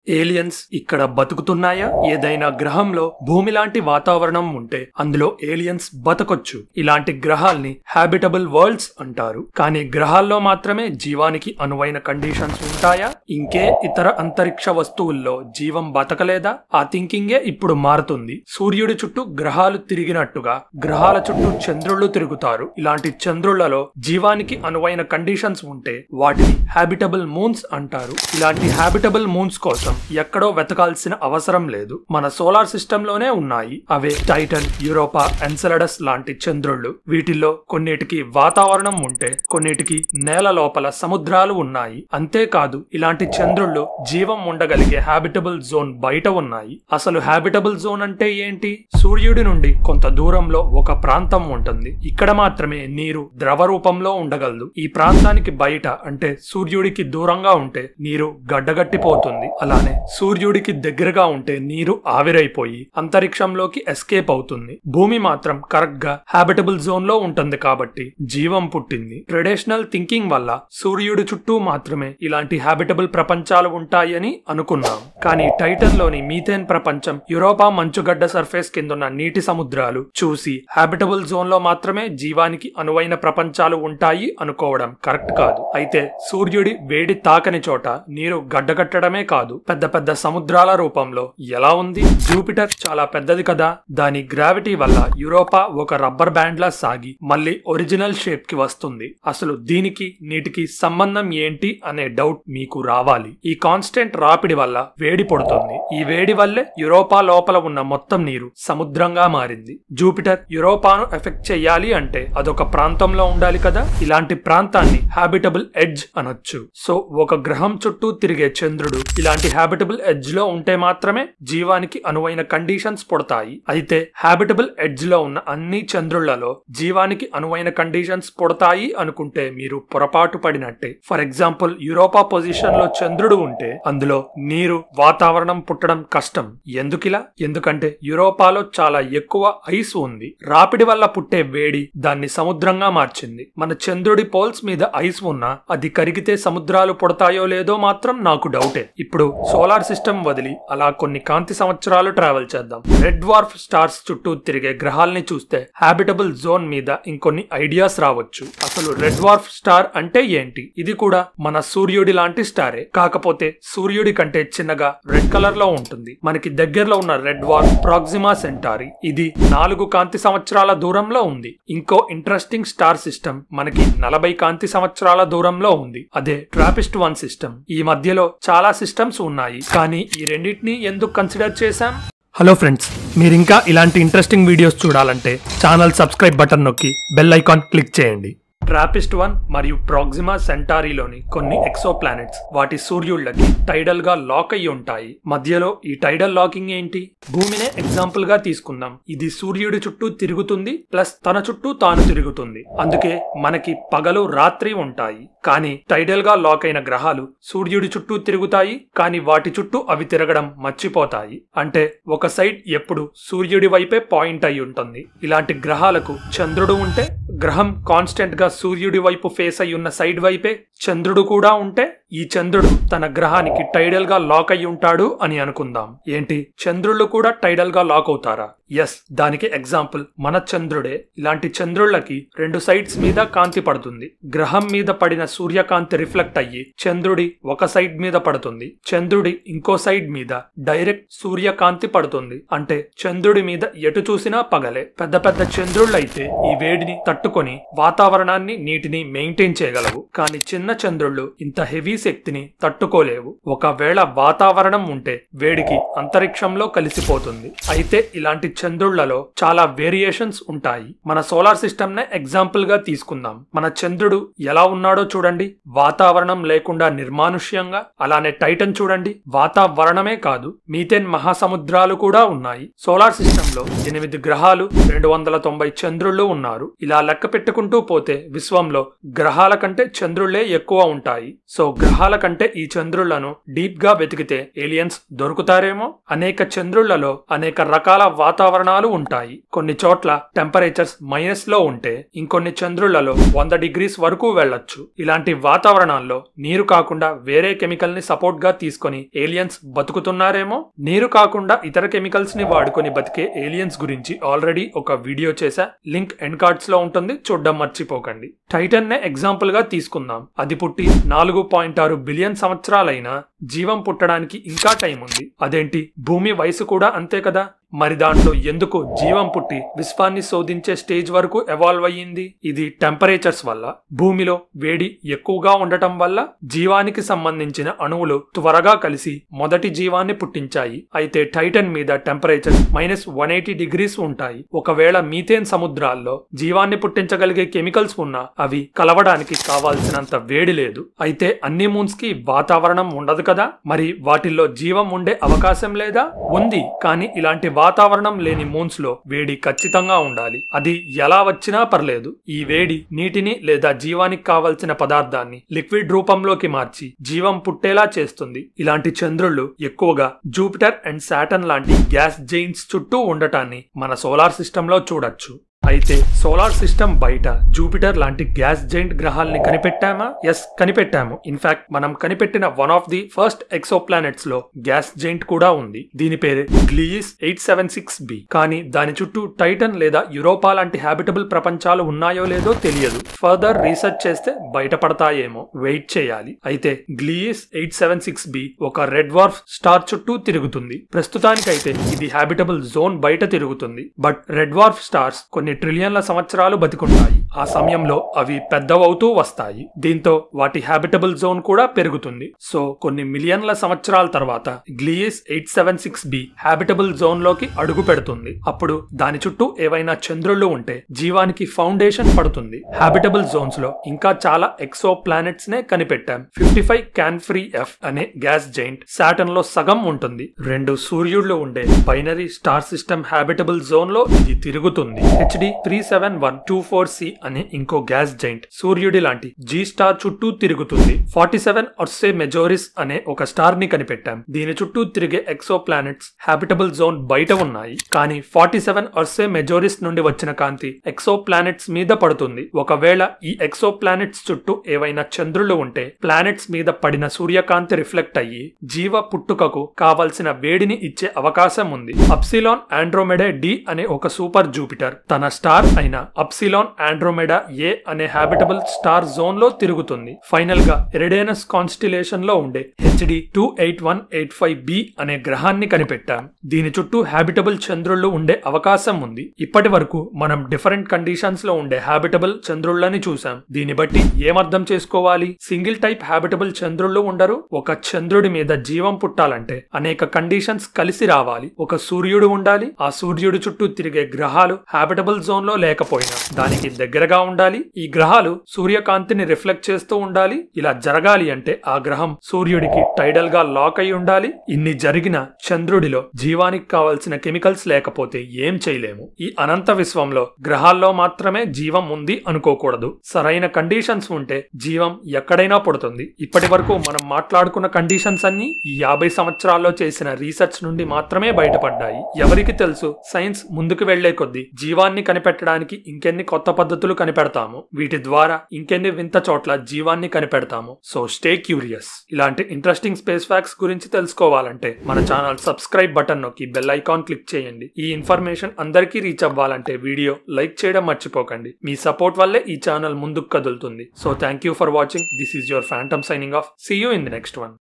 aliens ఇక్కడ బతుకుతున్నాయా ఏదైనా గ్రహంలో భూమి లాంటి వాతావరణం ఉంటే అందులో ఏలియన్స్ బతకొచ్చు ఇలాంటి గ్రహాల్ని హ్యాబిటబుల్ వరల్డ్స్ అంటారు కానీ గ్రహాల్లో మాత్రమే జీవానికి అనువైన కండిషన్స్ ఉంటాయా ఇంకే ఇతర అంతరిక్ష వస్తువుల్లో జీవం బతకలేదా ఆ థింకింగే ఇప్పుడు మారుతుంది సూర్యుడి చుట్టూ గ్రహాలు తిరిగినట్టుగా గ్రహాల చుట్టూ చంద్రుళ్ళు తిరుగుతారు ఇలాంటి చంద్రుళ్లలో జీవానికి అనువైన కండిషన్స్ ఉంటే వాటిని హ్యాబిటబుల్ మూన్స్ అంటారు ఇలాంటి హ్యాబిటబుల్ మూన్స్ కోసం ఎక్కడో వెతకాల్సిన అవసరం లేదు మన సోలార్ సిస్టమ్ లోనే ఉన్నాయి అవే టైటన్ యూరోపా ఎన్సెలడస్ లాంటి చంద్రుళ్ళు వీటిల్లో కొన్నిటికి వాతావరణం ఉంటే కొన్నిటికి నేల లోపల సముద్రాలు ఉన్నాయి అంతేకాదు ఇలాంటి చంద్రుళ్ళు జీవం ఉండగలిగే హ్యాబిటబుల్ జోన్ బయట ఉన్నాయి అసలు హ్యాబిటబుల్ జోన్ అంటే ఏంటి సూర్యుడి నుండి కొంత దూరంలో ఒక ప్రాంతం ఉంటుంది ఇక్కడ మాత్రమే నీరు ద్రవ రూపంలో ఉండగలదు ఈ ప్రాంతానికి బయట అంటే సూర్యుడికి దూరంగా ఉంటే నీరు గడ్డగట్టిపోతుంది అలానే సూర్యుడికి దగ్గరగా ఉంటే నీరు ఆవిరైపోయి అంతరిక్షంలోకి ఎస్కేప్ అవుతుంది భూమి మాత్రం కరెక్ట్ గా హ్యాబిటబుల్ జోన్ లో ఉంటుంది కాబట్టి జీవం పుట్టింది ట్రెడిషనల్ థింకింగ్ వల్ల సూర్యుడి చుట్టూ మాత్రమే ఇలాంటి హ్యాబిటబుల్ ప్రపంచాలు ఉంటాయని అనుకున్నాం కానీ టైటన్ లోని మీథేన్ ప్రపంచం యూరోపా మంచుగడ్డ సర్ఫేస్ కిందున్న నీటి సముద్రాలు చూసి హ్యాబిటబుల్ జోన్ లో మాత్రమే జీవానికి అనువైన ప్రపంచాలు ఉంటాయి అనుకోవడం కరెక్ట్ కాదు అయితే సూర్యుడి వేడి తాకని చోట నీరు గడ్డగట్టడమే కాదు పెద్ద పెద్ద సముద్రాల రూపంలో ఎలా ఉంది జూపిటర్ చాలా పెద్దది కదా దాని గ్రావిటీ వల్ల యూరోపా ఒక రబ్బర్ బ్యాండ్ లా సాగి మళ్ళీ ఒరిజినల్ షేప్ కి వస్తుంది అసలు దీనికి నీటికి సంబంధం ఏంటి అనే డౌట్ మీకు రావాలి ఈ కాన్స్టెంట్ రాపిడి వల్ల వేడి పడుతుంది ఈ వేడి వల్లే యూరోపా లోపల ఉన్న మొత్తం నీరు సముద్రంగా మారింది జూపిటర్ యూరోపాను ఎఫెక్ట్ చెయ్యాలి అంటే అదొక ప్రాంతంలో ఉండాలి కదా ఇలాంటి ప్రాంతాన్ని హ్యాబిటబుల్ ఎడ్జ్ అనొచ్చు సో ఒక గ్రహం చుట్టూ తిరిగే చంద్రుడు ఇలాంటి హ్యాబిటబుల్ ఎడ్జ్ లో ఉంటే మాత్రమే జీవానికి అనువైన కండిషన్స్ పుడతాయి అయితే హ్యాబిటబుల్ ఎడ్జ్ లో ఉన్న అన్ని చంద్రుళ్లలో జీవానికి అనువైన కండిషన్స్ పుడతాయి అనుకుంటే మీరు పొరపాటు పడినట్టే ఫర్ ఎగ్జాంపుల్ యూరోపా పొజిషన్ లో చంద్రుడు ఉంటే అందులో నీరు వాతావరణం పుట్టడం కష్టం ఎందుకిలా ఎందుకంటే యూరోపాలో చాలా ఎక్కువ ఐస్ ఉంది రాపిడి వల్ల పుట్టే వేడి దాన్ని సముద్రంగా మార్చింది మన చంద్రుడి పోల్స్ మీద ఐస్ ఉన్నా అది కరిగితే సముద్రాలు పుడతాయో లేదో మాత్రం నాకు డౌటే ఇప్పుడు సోలార్ సిస్టమ్ వదిలి అలా కొన్ని కాంతి సంవత్సరాలు ట్రావెల్ చేద్దాం రెడ్ వార్ఫ్ స్టార్స్ చుట్టూ తిరిగే గ్రహాల్ని చూస్తే హ్యాబిటబుల్ జోన్ మీద ఇంకొన్ని ఐడియాస్ రావచ్చు అసలు రెడ్ వార్ఫ్ స్టార్ అంటే ఏంటి ఇది కూడా మన సూర్యుడి లాంటి స్టారే కాకపోతే సూర్యుడి కంటే చిన్నగా రెడ్ కలర్ లో ఉంటుంది మనకి దగ్గరలో ఉన్న రెడ్ వార్ఫ్ ప్రాక్సిమా సెంటారి ఇది నాలుగు కాంతి సంవత్సరాల దూరంలో ఉంది ఇంకో ఇంట్రెస్టింగ్ స్టార్ సిస్టమ్ మనకి నలభై కాంతి సంవత్సరాల దూరంలో ఉంది అదే ట్రాపిస్ట్ వన్ సిస్టమ్ ఈ మధ్యలో చాలా సిస్టమ్స్ ఉన్నాయి కానీ ఈ రెండింటిని ఎందుకు కన్సిడర్ చేశాం హలో ఫ్రెండ్స్ మీరు ఇంకా ఇలాంటి ఇంట్రెస్టింగ్ వీడియోస్ చూడాలంటే ఛానల్ సబ్స్క్రైబ్ బటన్ నొక్కి బెల్ ఐకాన్ క్లిక్ చేయండి ట్రాపిస్ట్ వన్ మరియు ప్రాక్సిమా సెంటారీలోని కొన్ని ఎక్సో ప్లానెట్స్ వాటి సూర్యుళ్ళకి టైడల్ గా లాక్ అయి ఉంటాయి మధ్యలో ఈ టైడల్ లాకింగ్ ఏంటి భూమినే ఎగ్జాంపుల్ గా తీసుకుందాం ఇది సూర్యుడి చుట్టూ తిరుగుతుంది ప్లస్ తన చుట్టూ తాను తిరుగుతుంది అందుకే మనకి పగలు రాత్రి ఉంటాయి కానీ టైడల్ గా లాక్ అయిన గ్రహాలు సూర్యుడి చుట్టూ తిరుగుతాయి కానీ వాటి చుట్టూ అవి తిరగడం మర్చిపోతాయి అంటే ఒక సైడ్ ఎప్పుడు సూర్యుడి వైపే పాయింట్ అయి ఉంటుంది ఇలాంటి గ్రహాలకు చంద్రుడు ఉంటే గ్రహం కాన్స్టెంట్ గా సూర్యుడి వైపు ఫేస్ అయి ఉన్న సైడ్ వైపే చంద్రుడు కూడా ఉంటే ఈ చంద్రుడు తన గ్రహానికి టైడల్ గా లాక్ అయి ఉంటాడు అని అనుకుందాం ఏంటి చంద్రుళ్ళు కూడా టైడల్ గా లాక్ అవుతారా ఎస్ దానికి ఎగ్జాంపుల్ మన చంద్రుడే ఇలాంటి చంద్రుళ్ళకి రెండు సైడ్స్ మీద కాంతి పడుతుంది గ్రహం మీద పడిన సూర్యకాంతి రిఫ్లెక్ట్ అయ్యి చంద్రుడి ఒక సైడ్ మీద పడుతుంది చంద్రుడి ఇంకో సైడ్ మీద డైరెక్ట్ సూర్యకాంతి పడుతుంది అంటే చంద్రుడి మీద ఎటు చూసినా పగలే పెద్ద పెద్ద చంద్రుళ్ళైతే ఈ వేడిని తట్టుకొని వాతావరణాన్ని నీటిని మెయింటైన్ చేయగలవు కానీ చిన్న చంద్రుళ్ళు ఇంత హెవీ శక్తిని తట్టుకోలేవు ఒకవేళ వాతావరణం ఉంటే వేడికి అంతరిక్షంలో కలిసిపోతుంది అయితే ఇలాంటి చంద్రుళ్లలో చాలా వేరియేషన్స్ ఉంటాయి మన సోలార్ సిస్టమ్ నే ఎగ్జాంపుల్ గా తీసుకుందాం మన చంద్రుడు ఎలా ఉన్నాడో చూడండి వాతావరణం లేకుండా నిర్మానుష్యంగా అలానే టైటన్ చూడండి వాతావరణమే కాదు మీథేన్ మహాసముద్రాలు కూడా ఉన్నాయి సోలార్ సిస్టమ్ లో ఎనిమిది గ్రహాలు రెండు వందల తొంభై చంద్రుళ్ళు ఉన్నారు ఇలా లెక్క లెక్క పెట్టుకుంటూ పోతే విశ్వంలో గ్రహాల కంటే చంద్రుళ్లే ఎక్కువ ఉంటాయి సో గ్రహాల కంటే ఈ చంద్రుళ్లను డీప్ గా వెతికితే ఏలియన్స్ దొరుకుతారేమో అనేక చంద్రుళ్లలో అనేక రకాల వాతావరణాలు ఉంటాయి కొన్ని చోట్ల టెంపరేచర్స్ మైనస్ లో ఉంటే ఇంకొన్ని చంద్రుళ్లలో వంద డిగ్రీస్ వరకు వెళ్ళొచ్చు ఇలాంటి వాతావరణాల్లో నీరు కాకుండా వేరే కెమికల్ ని సపోర్ట్ గా తీసుకొని ఏలియన్స్ బతుకుతున్నారేమో నీరు కాకుండా ఇతర కెమికల్స్ ని వాడుకొని బతికే ఏలియన్స్ గురించి ఆల్రెడీ ఒక వీడియో చేశా లింక్ ఎండ్ కార్డ్స్ లో ఉంటుంది చూడడం మర్చిపోకండి టైటన్ నే ఎగ్జాంపుల్ గా తీసుకుందాం అది పుట్టి నాలుగు పాయింట్ ఆరు బిలియన్ సంవత్సరాలైనా జీవం పుట్టడానికి ఇంకా టైం ఉంది అదేంటి భూమి వయసు కూడా అంతే కదా మరి దాంట్లో ఎందుకు జీవం పుట్టి విశ్వాన్ని శోధించే స్టేజ్ వరకు ఎవాల్వ్ అయ్యింది ఇది టెంపరేచర్స్ వల్ల భూమిలో వేడి ఎక్కువగా ఉండటం వల్ల జీవానికి సంబంధించిన అణువులు త్వరగా కలిసి మొదటి జీవాన్ని పుట్టించాయి అయితే టైటన్ మీద temperature minus one eighty degrees ఉంటాయి ఒకవేళ మీథేన్ సముద్రాల్లో జీవాన్ని పుట్టించగలిగే కెమికల్స్ ఉన్నా అవి కలవడానికి కావాల్సినంత వేడి లేదు అయితే అన్ని మూన్స్ కి వాతావరణం ఉండదు కదా మరి వాటిల్లో జీవం ఉండే అవకాశం లేదా ఉంది కానీ ఇలాంటి వాతావరణం లేని మూన్స్ లో వేడి ఖచ్చితంగా ఉండాలి అది ఎలా వచ్చినా పర్లేదు ఈ వేడి నీటిని లేదా జీవానికి కావలసిన పదార్థాన్ని లిక్విడ్ రూపంలోకి మార్చి జీవం పుట్టేలా చేస్తుంది ఇలాంటి చంద్రుళ్ళు ఎక్కువగా జూపిటర్ అండ్ సాటర్న్ లాంటి గ్యాస్ జైన్స్ చుట్టూ ఉండటాన్ని మన సోలార్ సిస్టంలో చూడొచ్చు అయితే సోలార్ సిస్టమ్ బయట జూపిటర్ లాంటి గ్యాస్ జైంట్ గ్రహాల్ని కనిపెట్టామా ఎస్ కనిపెట్టాము ఇన్ఫాక్ట్ మనం కనిపెట్టిన one of the first exoplanets లో గ్యాస్ జైంట్ కూడా ఉంది దీని పేరు Gliese eight seven six b కానీ దాని చుట్టూ టైటన్ లేదా యూరోపా లాంటి హ్యాబిటబుల్ ప్రపంచాలు ఉన్నాయో లేదో తెలియదు ఫర్దర్ రీసెర్చ్ చేస్తే బయటపడతాయేమో వెయిట్ చేయాలి అయితే Gliese eight seven six b ఒక రెడ్ వార్ఫ్ స్టార్ చుట్టూ తిరుగుతుంది ప్రస్తుతానికైతే ఇది హ్యాబిటబుల్ జోన్ బయట తిరుగుతుంది బట్ రెడ్ వార్ఫ్ స్టార్స్ కొన్ని ట్రిలియన్ల సంవత్సరాలు బతికుంటాయి ఆ సమయంలో అవి పెద్దవవుతూ వస్తాయి దీంతో వాటి హ్యాబిటబుల్ జోన్ కూడా పెరుగుతుంది సో కొన్ని మిలియన్ల సంవత్సరాల తర్వాత Gliese eight seven six b habitable zone లోకి అడుగు పెడుతుంది అప్పుడు దాని చుట్టూ ఏవైనా చంద్రుళ్ళు ఉంటే జీవానికి ఫౌండేషన్ పడుతుంది హ్యాబిటబుల్ జోన్స్ లో ఇంకా చాలా ఎక్సో ప్లానెట్స్ నే కనిపెట్టాం fifty five Cancri f అనే గ్యాస్ జైంట్ సాటన్ లో సగం ఉంటుంది రెండు సూర్యుళ్ళు ఉండే binary star system habitable zone లో ఇది తిరుగుతుంది HD three seven one two four c అనే ఇంకో గ్యాస్ జైంట్ సూర్యుడి లాంటి జీ స్టార్ చుట్టూ తిరుగుతుంది ఫార్టీ సెవెన్ ఒర్సే మెజోరిస్ అనే ఒక స్టార్ ని కనిపెట్టాం దీని చుట్టూ తిరిగే ఎక్సో ప్లానెట్స్ హ్యాబిటబుల్ జోన్ బయట ఉన్నాయి కానీ ఫార్టీ సెవెన్ ఒర్సే మెజోరిస్ నుండి వచ్చిన కాంతి ఎక్సో ప్లానెట్స్ మీద పడుతుంది ఒకవేళ ఈ ఎక్సో ప్లానెట్స్ చుట్టూ ఏవైనా చంద్రులు ఉంటే ప్లానెట్స్ మీద పడిన సూర్యకాంతి రిఫ్లెక్ట్ అయ్యి జీవ పుట్టుకకు కావలసిన వేడిని ఇచ్చే అవకాశం ఉంది అప్సిలాన్ ఆండ్రోమెడే డి అనే ఒక సూపర్ జూపిటర్ తన స్టార్ అయిన అప్సిలాన్ ఆండ్రోమెడా ఏ అనే హ్యాబిటబుల్ స్టార్ జోన్ లో తిరుగుతుంది ఫైనల్ గా ఎరిడేనస్ కాన్స్టిలేషన్ లో ఉండే HD two eight one eight five b అనే గ్రహాన్ని కనిపెట్టాం దీని చుట్టూ హ్యాబిటబుల్ చంద్రుళ్ళు ఉండే అవకాశం ఉంది ఇప్పటి వరకు మనం డిఫరెంట్ కండిషన్స్ లో ఉండే హ్యాబిటబుల్ చంద్రుళ్ళని చూసాం దీన్ని బట్టి ఏమర్థం చేసుకోవాలి సింగిల్ టైప్ హ్యాబిటబుల్ చంద్రుళ్ళు ఉండరు ఒక చంద్రుడి మీద జీవం పుట్టాలంటే అనేక కండిషన్స్ కలిసి రావాలి ఒక సూర్యుడు ఉండాలి ఆ సూర్యుడి చుట్టూ తిరిగే గ్రహాలు హ్యాబిటబుల్ జోన్ లో లేకపోయినా దానికి దగ్గరగా ఉండాలి ఈ గ్రహాలు సూర్యకాంతిని రిఫ్లెక్ట్ చేస్తూ ఉండాలి ఇలా జరగాలి అంటే ఆ గ్రహం సూర్యుడికి టైడల్ గా లాక్ అయి ఉండాలి ఇన్ని జరిగిన చంద్రుడిలో జీవానికి కావలసిన కెమికల్స్ లేకపోతే ఏం చేయలేము ఈ అనంత విశ్వంలో గ్రహాల్లో మాత్రమే జీవం ఉంది అనుకోకూడదు సరైన కండిషన్స్ ఉంటే జీవం ఎక్కడైనా పుడుతుంది ఇప్పటి వరకు మనం మాట్లాడుకున్న కండిషన్స్ అన్ని ఈ యాభై సంవత్సరాల్లో చేసిన రీసెర్చ్ నుండి మాత్రమే బయటపడ్డాయి ఎవరికి తెలుసు సైన్స్ ముందుకు వెళ్లే కొద్దీ జీవాన్ని కనిపెట్టడానికి ఇంకెన్ని కొత్త పద్ధతులు కనిపెడతాము వీటి ద్వారా ఇంకెన్ని వింత చోట్ల జీవాన్ని కనిపెడతాము సో స్టే క్యూరియస్ ఇలాంటి ఇంట్రెస్టింగ్ స్పేస్ ఫ్యాక్స్ గురించి తెలుసుకోవాలంటే మన ఛానల్ సబ్స్క్రైబ్ బటన్ నొక్కి బెల్ ఐకాన్ క్లిక్ చేయండి ఈ ఇన్ఫర్మేషన్ అందరికీ రీచ్ అవ్వాలంటే వీడియో లైక్ చేయడం మర్చిపోకండి మీ సపోర్ట్ వల్లే ఈ ఛానల్ ముందుకు కదులుతుంది so thank you for watching this is your phantom signing off see you in the next one